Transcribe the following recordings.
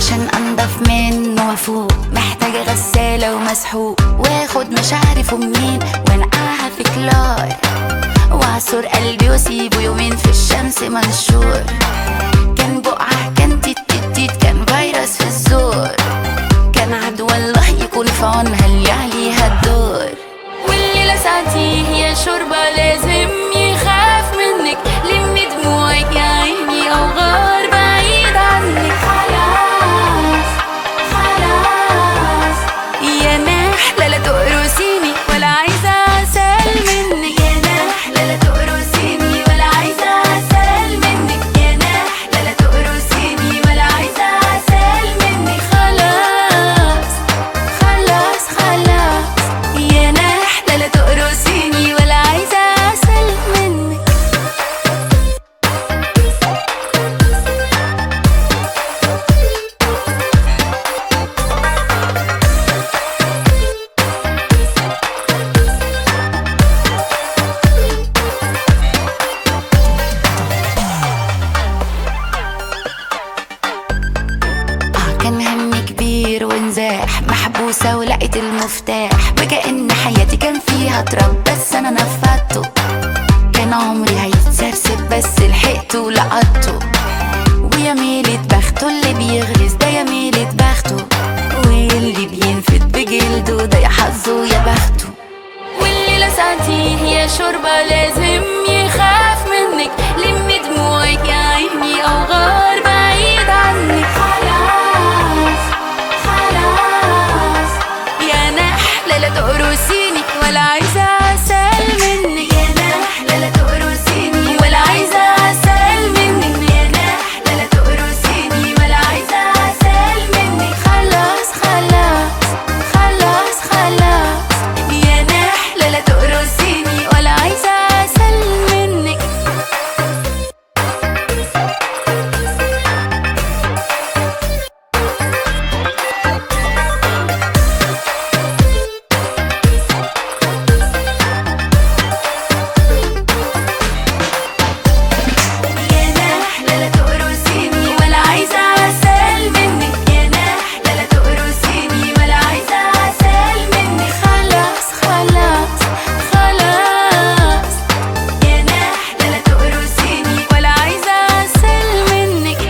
عشان انضف منه وافوق محتاجة غسالة ومسحوق واخد مشاعري فمين وانقعها في كلار واعصر قلبي واسيبه يومين في الشمس منشور كان بقعة كان تيت تيت تيت كان فيروس في الزور كان عدوى الله يكون في عونها اللي عليها الدور واللي لسعتيه هي شوربة لازم يخاف منك لمي دموعك يا عيني أو غار بعيد عنك خلاص خلاص يا نحلة لا تقرصيني ولا عايزة عسل منك يا نحلة لا تقرصيني ولا عايزة عسل منك يا نحلة لا تقرصيني ولا عايزة عسل منك خلاص خلاص خلاص يا نحلة لا تقرصيني ولا عايزة عسل منك آه كان همي كبير ونزاح محبوسة ولقيت المفتاح وكأن حياتي كان فيها تراب بس أنا نفذته كان عمري هيتسرسب بس لحقته ولقطته ويا ميلة بخته اللي بيغرز ده يا ميلة بخته واللي بينفد بجلده ده يا حظه يا بخته واللي لسعتيه هي شوربة لازم يخاف منك لمي دموعك يا عيني أو غار بعيد عنك خلاص خلاص يا نحلة لا تقرصيني ولا عايزة عسل منك يا نحلة لا تقرصيني ولا عايزة عسل منك يا نحلة لا تقرصيني ولا عايزة عسل منك خلاص خلاص خلاص خلاص يا نحلة لا تقرصيني ولا عايزة عسل منك يا نحلة لا تقرصيني ولا عايزة عسل منك يا نحلة لا تقرصيني ولا عايزة عسل منك خلاص خلاص خلاص يا نحلة لا تقرصيني ولا عايزة عسل منك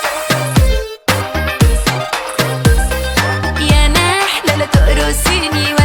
يا نحلة لا تقرصيني